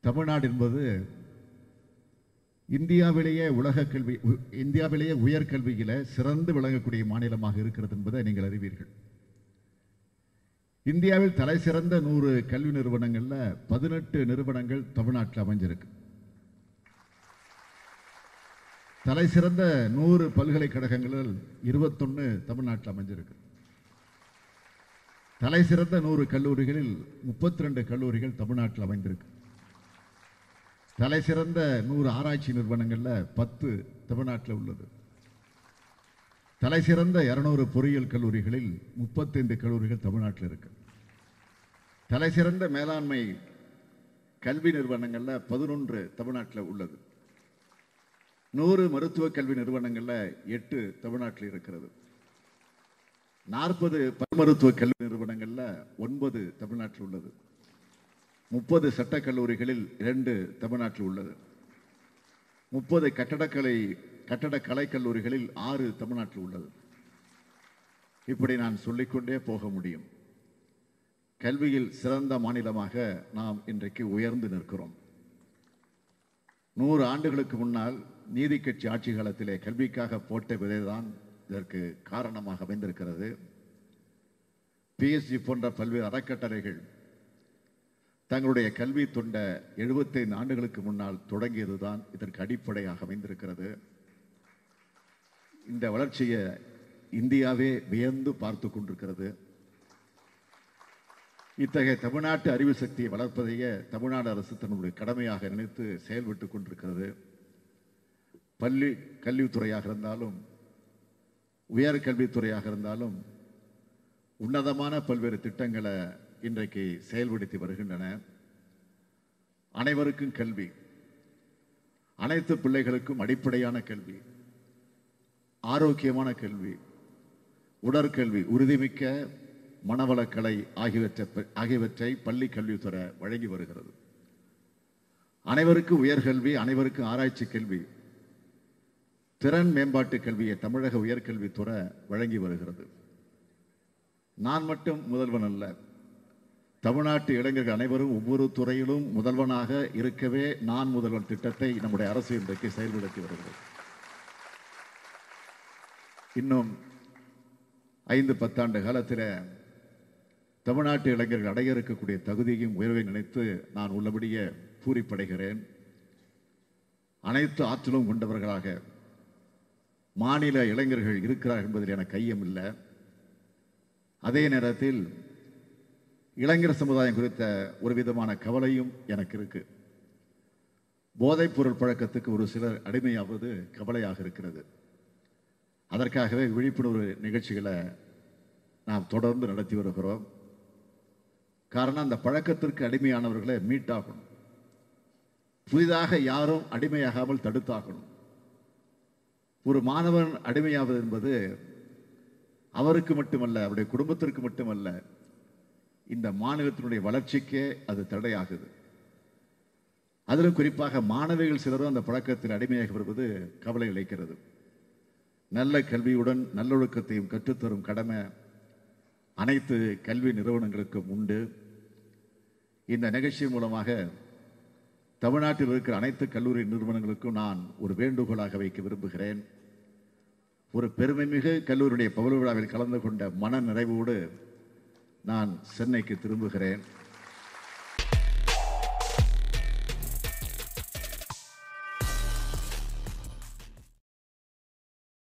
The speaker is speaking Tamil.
தமிழ்நாடு என்பது இந்தியாவிலேயே உலக கல்வி உ- இந்தியாவிலேயே உயர்கல்வியில சிறந்து விளங்கக்கூடிய மாநிலமாக இருக்கிறது என்பதை நீங்கள் அறிவீர்கள் இந்தியாவில் தலை சிறந்த நூறு கல்வி நிறுவனங்கள்ல பதினெட்டு நிறுவனங்கள் தமிழ்நாட்டில் அமைஞ்சிருக்கு தலை சிறந்த நூறு பல்கலைக்கழகங்களில் இருபத்தொன்னு தமிழ்நாட்டில் அமைஞ்சிருக்கு தலை சிறந்த நூறு கல்லூரிகளில் முப்பத்தி ரெண்டு கல்லூரிகள் தமிழ்நாட்டில் அமைந்திருக்கு தலை சிறந்த நூறு ஆராய்ச்சி நிறுவனங்கள்ல பத்து தமிழ்நாட்டில் உள்ளது தலை சிறந்த இருநூறு பொறியியல் கல்லூரிகளில் முப்பத்தைந்து கல்லூரிகள் தமிழ்நாட்டில் இருக்கு தலை சிறந்த மேலாண்மை கல்வி நிறுவனங்கள்ல பதினொன்று தமிழ்நாட்டில் உள்ளது நூறு மருத்துவ கல்வி நிறுவனங்கள்ல எட்டு தமிழ்நாட்டில் இருக்கிறது நாற்பது பல் மருத்துவ கல்வி நிறுவனங்கள்ல ஒன்பது தமிழ்நாட்டில் உள்ளது முப்பது சட்டக் கல்லூரிகளில் இரண்டு தமிழ்நாட்டில் உள்ளது முப்பது கட்டடக்கலை கட்டடக்கலை கல்லூரிகளில் ஆறு தமிழ்நாட்டில் உள்ளது இப்படி நான் சொல்லிக்கொண்டே போக முடியும் கல்வியில் சிறந்த மாநிலமாக நாம் இன்றைக்கு உயர்ந்து நிற்கிறோம் நூறு ஆண்டுகளுக்கு முன்னால் நீதி கட்சி ஆட்சி காலத்திலே கல்விக்காக போட்ட விதைதான் இதற்கு காரணமாக அமைந்திருக்கிறது பிஎஸ்ஜி போன்ற பல்வேறு அறக்கட்டளைகள் தங்களுடைய கல்வி தொண்ட 75 ஆண்டுகளுக்கு முன்னால் தொடங்கியதுதான் இதற்கு அடிப்படையாக அமைந்திருக்கிறது இந்த வளர்ச்சியை இந்தியாவே வியந்து பார்த்து கொண்டிருக்கிறது இத்தகைய தமிழ்நாட்டு அறிவு சக்தியை வளர்ப்பதையே தமிழ்நாடு அரசு தன்னுடைய கடமையாக நினைத்து செயல்பட்டு கொண்டிருக்கிறது பள்ளி கல்வித்துறையாக இருந்தாலும் உயர் கல்வித்துறையாக இருந்தாலும் உன்னதமான பல்வேறு திட்டங்களை இன்றைக்கு செயல்படுத்தி வருகின்றன அனைவருக்கும் கல்வி அனைத்து பிள்ளைகளுக்கும் அடிப்படையான கல்வி ஆரோக்கியமான கல்வி உடற்கல்வி உறுதிமிக்க மனவளக்கலை ஆகியவற்றை ஆகியவற்றை பள்ளி கல்வித்துறை வழங்கி வருகிறது அனைவருக்கும் உயர்கல்வி அனைவருக்கும் ஆராய்ச்சி கல்வி திறன் மேம்பாட்டு கல்வியை தமிழக உயர்கல்வித்துறை வழங்கி வருகிறது நான் மட்டும் முதல்வன் அல்ல தமிழ்நாட்டு இளைஞர்கள் அனைவரும் ஒவ்வொரு துறையிலும் முதல்வனாக இருக்கவே நான் முதல்வன் திட்டத்தை நம்முடைய அரசு இன்றைக்கு செயல்படுத்தி வருகிறது இன்னும் ஐந்து பத்தாண்டு காலத்தில் தமிழ்நாட்டு இளைஞர்கள் அடைய இருக்கக்கூடிய தகுதியும் உயர்வை நினைத்து நான் உள்ளபடியே பூரிப்படைகிறேன் அனைத்து ஆற்றலும் கொண்டவர்களாக மாநில இளைஞர்கள் இருக்கிறார் என்பதில் எனக்கு ஐயம் இல்லை அதே நேரத்தில் இளைஞர் சமுதாயம் குறித்த ஒரு விதமான கவலையும் எனக்கு இருக்கு போதைப் பொருள் பழக்கத்துக்கு ஒரு சிலர் அடிமையாவது கவலையாக இருக்கிறது அதற்காகவே விழிப்புணர்வு நிகழ்ச்சிகளை நாம் தொடர்ந்து நடத்தி வருகிறோம் காரணம் அந்த பழக்கத்திற்கு அடிமையானவர்களை மீட்டாகணும் புதிதாக யாரும் அடிமையாகாமல் தடுத்தாகணும் ஒரு மாணவன் அடிமையாவது என்பது அவருக்கு மட்டுமல்ல அவருடைய குடும்பத்திற்கு மட்டுமல்ல இந்த மாநிலத்தினுடைய வளர்ச்சிக்கே அது தடையாகுது அதிலும் குறிப்பாக மாணவிகள் சிலரும் அந்த பழக்கத்தில் அடிமையாகி வருவது கவலை அளிக்கிறது நல்ல கல்வியுடன் நல்லொழுக்கத்தையும் கற்றுத்தரும் கடமை அனைத்து கல்வி நிறுவனங்களுக்கும் உண்டு இந்த நிகழ்ச்சி மூலமாக தமிழ்நாட்டில் இருக்கிற அனைத்து கல்லூரி நிறுவனங்களுக்கும் நான் ஒரு வேண்டுகோளாக வைக்க விரும்புகிறேன் ஒரு பெருமைமிகு கல்லூரியுடைய பவள விழாவில் கலந்து கொண்ட மன நிறைவோடு நான் சென்னைக்கு திரும்புகிறேன்